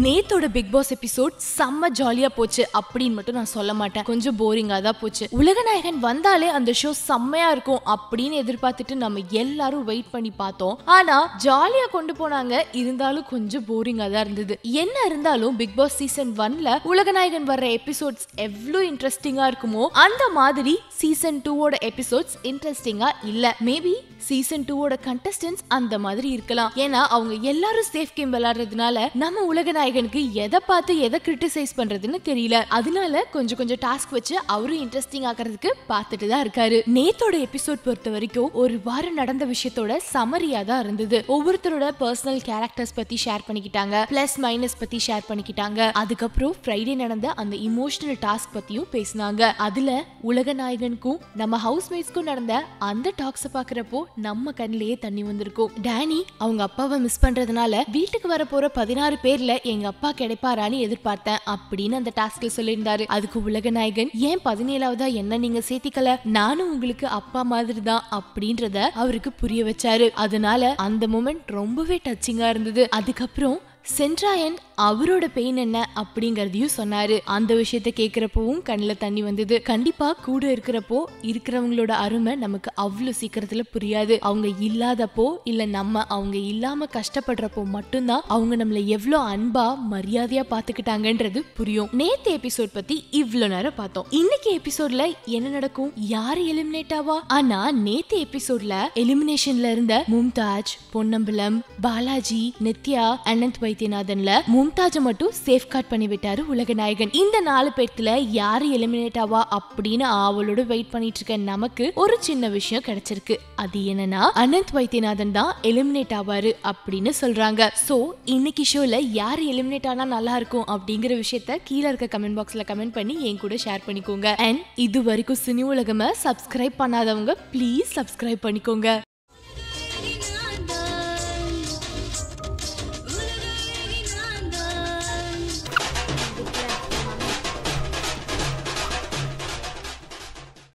நேத்தோட big pass episode செம்ம ஜாலியா போச்சு அப்படின்னு மட்டும் நான் சொல்ல மாட்டேன் கொஞ்சம் போரிங்கா தான் போச்சு உலகநாயகன் வந்தாலே அந்த ஷோ செம்மையா இருக்கும் அப்படின்னு எதிர்பார்த்துட்டு நம்ம எல்லாரும் வெயிட் பண்ணி பார்த்தோம் ஆனா ஜாலியா கொண்டு போனாங்க இருந்தாலும் கொஞ்சம் போரிங்கா தான் இருந்தது என்ன இருந்தாலும் பிக் பாஸ் சீசன் ஒன்ல உலகநாயகன் வர்ற எபிசோட்ஸ் எவ்வளவு இன்ட்ரெஸ்டிங்கா இருக்குமோ அந்த மாதிரி சீசன் டூவோட எபிசோட்ஸ் இன்ட்ரெஸ்டிங்கா இல்ல மேபி சீசன் டூவோட கண்டஸ்டன்ஸ் அந்த மாதிரி இருக்கலாம் ஏன்னா அவங்க எல்லாரும் சேஃப் கேம் விளையாடுறதுனால நம்ம உலகநாயகனுக்கு எதை பார்த்து எதை கிரிட்டிசைஸ் பண்றதுன்னு தெரியல அதனால கொஞ்சம் கொஞ்சம் டாஸ்க் வச்சு அவரும் இன்ட்ரெஸ்டிங் ஆக்கிறதுக்கு பார்த்துட்டு தான் இருக்காரு நேத்தோட எபிசோட் பொறுத்த வரைக்கும் ஒரு வாரம் நடந்த விஷயத்தோட சமரியா தான் இருந்தது ஒவ்வொருத்தரோட பர்சனல் கேரக்டர்ஸ் பத்தி ஷேர் பண்ணிக்கிட்டாங்க பிளஸ் மைனஸ் பத்தி ஷேர் பண்ணிக்கிட்டாங்க அதுக்கப்புறம் ஃப்ரைடே நடந்த அந்த இமோஷனல் டாஸ்க் பத்தியும் பேசினாங்க அதுல உலகநாயகனுக்கும் நம்ம ஹவுஸ்மேட்ஸ்க்கும் நடந்த அந்த டாக்ஸ பாக்குறப்போ நம்ம கண்ணிலேயே தண்ணி வந்திருக்கும் டேனி அவங்க அப்பாவை மிஸ் பண்றதுனால வீட்டுக்கு வர போற பதினாறு பேர்ல எங்க அப்பா கிடைப்பாரான்னு எதிர்பார்த்தேன் அப்படின்னு அந்த டாஸ்க்ல சொல்லியிருந்தாரு அதுக்கு உலகநாயகன் ஏன் பதினேழாவதா என்ன நீங்க சேர்த்திக்கல நானும் உங்களுக்கு அப்பா மாதிரி தான் அப்படின்றத அவருக்கு புரிய வச்சாரு அதனால அந்த மூமெண்ட் ரொம்பவே டச்சிங்கா இருந்தது அதுக்கப்புறம் சென்ட்ராயன் அவரோட பெயின் என்ன அப்படிங்கறதையும் சொன்னாரு அந்த விஷயத்த கேக்குறப்பவும் கண்ணுல தண்ணி வந்தது கண்டிப்பா கூட இருக்கிறப்போ இருக்கிறவங்களோட அருமை நமக்கு அவ்வளவு சீக்கிரத்துல புரியாது அவங்க இல்லாதப்போ இல்ல நம்ம அவங்க இல்லாம கஷ்டப்படுறப்போ மட்டும்தான் அவங்க நம்மள எவ்வளவு அன்பா மரியாதையா பாத்துக்கிட்டாங்கன்றது புரியும் நேத்து எபிசோட் பத்தி இவ்ளோ நேரம் பார்த்தோம் இன்னைக்கு எபிசோட்ல என்ன நடக்கும் யாரு எலிமினேட் ஆவா ஆனா நேத்து எபிசோட்ல எலிமினேஷன்ல இருந்த மும்தாஜ் பொன்னம்பலம் பாலாஜி நித்யா அனந்த் வைத்தியநாதன்ல மும்தாஜை மட்டும் சேஃப் கார்ட் பண்ணி விட்டாரு உலகநாயகன் இந்த நாலு பேர்த்துல யாரு எலிமினேட் ஆவா அப்படின்னு ஆவலோட வெயிட் பண்ணிட்டு இருக்க நமக்கு ஒரு சின்ன விஷயம் கிடைச்சிருக்கு அது என்னன்னா அனந்த் வைத்தியநாதன் தான் எலிமினேட் ஆவாரு அப்படின்னு சொல்றாங்க சோ இன்னைக்கு ஷோல யார் எலிமினேட் ஆனா நல்லா இருக்கும் அப்படிங்கிற விஷயத்த கீழே இருக்க கமெண்ட் பாக்ஸ்ல கமெண்ட் பண்ணி என் கூட ஷேர் பண்ணிக்கோங்க அண்ட் இது வரைக்கும் சினி உலகம சப்ஸ்கிரைப் பண்ணாதவங்க ப்ளீஸ் சப்ஸ்கிரைப் பண்ணிக்கோங்க